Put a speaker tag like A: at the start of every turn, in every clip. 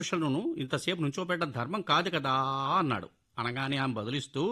A: పురుషులను ఇంతసేపు నుంచోబెట్టడం ధర్మం కాదు కదా అన్నాడు అనగానే ఆమె బదులిస్తూ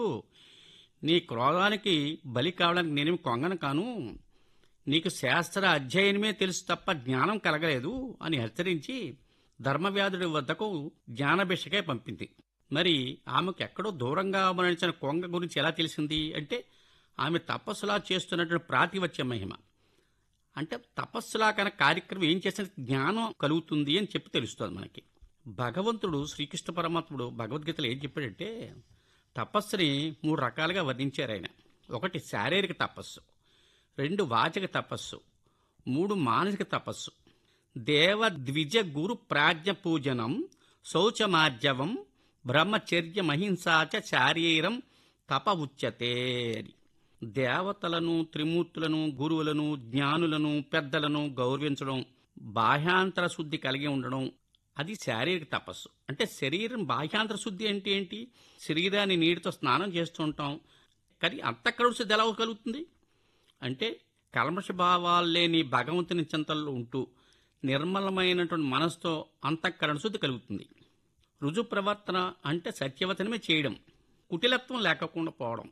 A: నీ క్రోధానికి బలి కావడానికి నేనేమి కొంగను కాను నీకు శాస్త్ర అధ్యయనమే తెలుసు తప్ప జ్ఞానం కలగలేదు అని హెచ్చరించి ధర్మవ్యాధుడి వద్దకు జ్ఞానభిషకే పంపింది మరి ఆమెకు ఎక్కడో దూరంగా మరణించిన కొంగ గురించి ఎలా తెలిసింది అంటే ఆమె తపస్సులా చేస్తున్నటువంటి ప్రాతివచ్య మహిమ అంటే తపస్సులా కనుక కార్యక్రమం ఏం చేసిన జ్ఞానం కలుగుతుంది అని చెప్పి తెలుస్తుంది మనకి భగవంతుడు శ్రీకృష్ణ పరమాత్ముడు భగవద్గీతలో ఏం చెప్పాడంటే తపస్సుని మూడు రకాలుగా వర్ణించారు ఆయన ఒకటి శారీరక తపస్సు రెండు వాచక తపస్సు మూడు మానసిక తపస్సు దేవ ద్విజ గురు ప్రాజ్ఞ పూజనం శౌచమార్జవం బ్రహ్మచర్య మహింసాచ శారీరం తప ఉచ్యతే అని దేవతలను త్రిమూర్తులను గురువులను జ్ఞానులను పెద్దలను గౌరవించడం బాహ్యాంతర శుద్ధి కలిగి ఉండడం అది శారీరక తపస్సు అంటే శరీరం బాహ్యాంతర శుద్ధి అంటే ఏంటి శరీరాన్ని నీటితో స్నానం చేస్తూ ఉంటాం కానీ అంతఃకరణ శుద్ధి ఎలా కలుగుతుంది అంటే కల్మష భావాలు లేని భగవంతుని చింతనలో ఉంటూ నిర్మలమైనటువంటి మనసుతో అంతఃకరణ శుద్ధి కలుగుతుంది రుజు ప్రవర్తన అంటే సత్యవతనమే చేయడం కుటిలత్వం లేకుండా పోవడం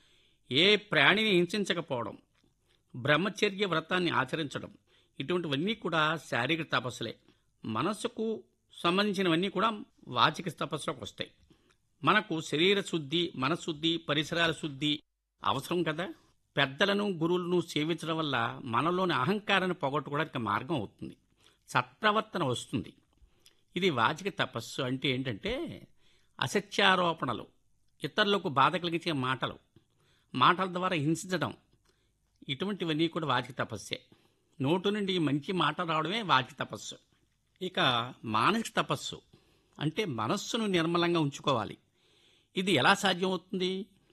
A: ఏ ప్రాణిని హింసించకపోవడం బ్రహ్మచర్య వ్రతాన్ని ఆచరించడం ఇటువంటివన్నీ కూడా శారీరక తపస్సులే మనస్సుకు సంబంధించినవన్నీ కూడా వాచిక తపస్సులోకి వస్తాయి మనకు శరీర శుద్ధి మనశుద్ధి పరిసరాల శుద్ధి అవసరం కదా పెద్దలను గురువులను సేవించడం వల్ల మనలోని అహంకారాన్ని పోగొట్టుకోవడానికి మార్గం అవుతుంది సత్ప్రవర్తన వస్తుంది ఇది వాచిక తపస్సు అంటే ఏంటంటే అసత్యారోపణలు ఇతరులకు బాధ కలిగించే మాటలు మాటల ద్వారా హింసించడం ఇటువంటివన్నీ కూడా వాచిక తపస్సే నోటు నుండి మంచి మాట రావడమే వాచిక తపస్సు ఇక మానసిక తపస్సు అంటే మనస్సును నిర్మలంగా ఉంచుకోవాలి ఇది ఎలా సాధ్యమవుతుంది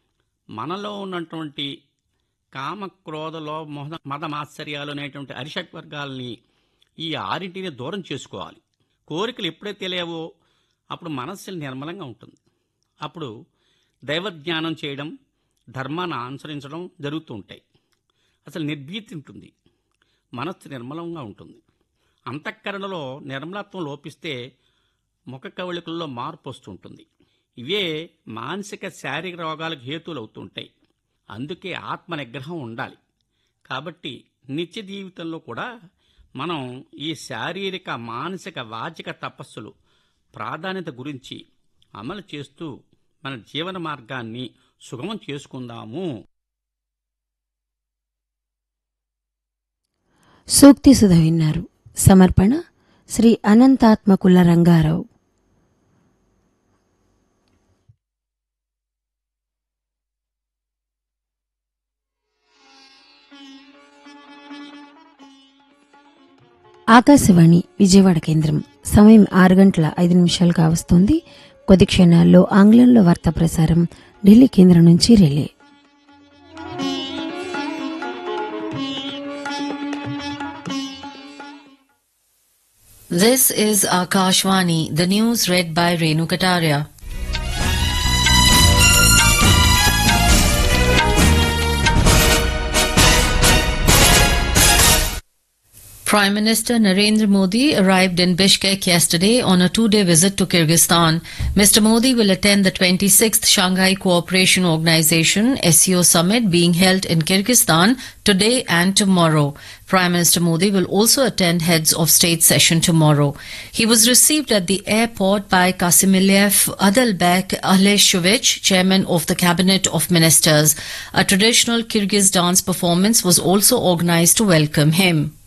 A: మనలో ఉన్నటువంటి కామ క్రోధలో మొహ మదమాశ్చర్యాలు అనేటువంటి అరిషట్ వర్గాల్ని ఈ ఆరింటిని దూరం చేసుకోవాలి కోరికలు ఎప్పుడైతే లేవో అప్పుడు మనస్సు నిర్మలంగా ఉంటుంది అప్పుడు దైవజ్ఞానం చేయడం ధర్మాన్ని అనుసరించడం జరుగుతూ ఉంటాయి అసలు నిర్భీతి ఉంటుంది మనస్సు నిర్మలంగా ఉంటుంది అంతఃకరణలో నిర్మలత్వం లోపిస్తే ముఖ కవళికల్లో మార్పు వస్తుంటుంది ఇవే మానసిక శారీరక రోగాలకు హేతువులు అవుతుంటాయి అందుకే ఆత్మ నిగ్రహం ఉండాలి కాబట్టి నిత్య జీవితంలో కూడా మనం ఈ శారీరక మానసిక వాచిక తపస్సులు ప్రాధాన్యత గురించి అమలు చేస్తూ మన జీవన మార్గాన్ని సుగమం చేసుకుందాము
B: సూక్తి సుధ విన్నారు సమర్పణ శ్రీ అనంతాత్మకుల రంగారావు ఆకాశవాణి విజయవాడ కేంద్రం సమయం ఆరు గంటల ఐదు నిమిషాలు కావస్తోంది కొద్ది క్షణాల్లో ఆంగ్లంలో వార్తా ప్రసారం ఢిల్లీ కేంద్రం నుంచి relay
C: This is Akashvani, the news read by Renu Kataria. Prime Minister Narendra Modi arrived in Bishkek yesterday on a two-day visit to Kyrgyzstan. Mr. Modi will attend the 26th Shanghai Cooperation Organization SCO summit being held in Kyrgyzstan today and tomorrow. Prime Minister Modi will also attend heads of state session tomorrow. He was received at the airport by Kasimiliev Adalbek Aleshevich, chairman of the cabinet of ministers. A traditional Kyrgyz dance performance was also organized to welcome him.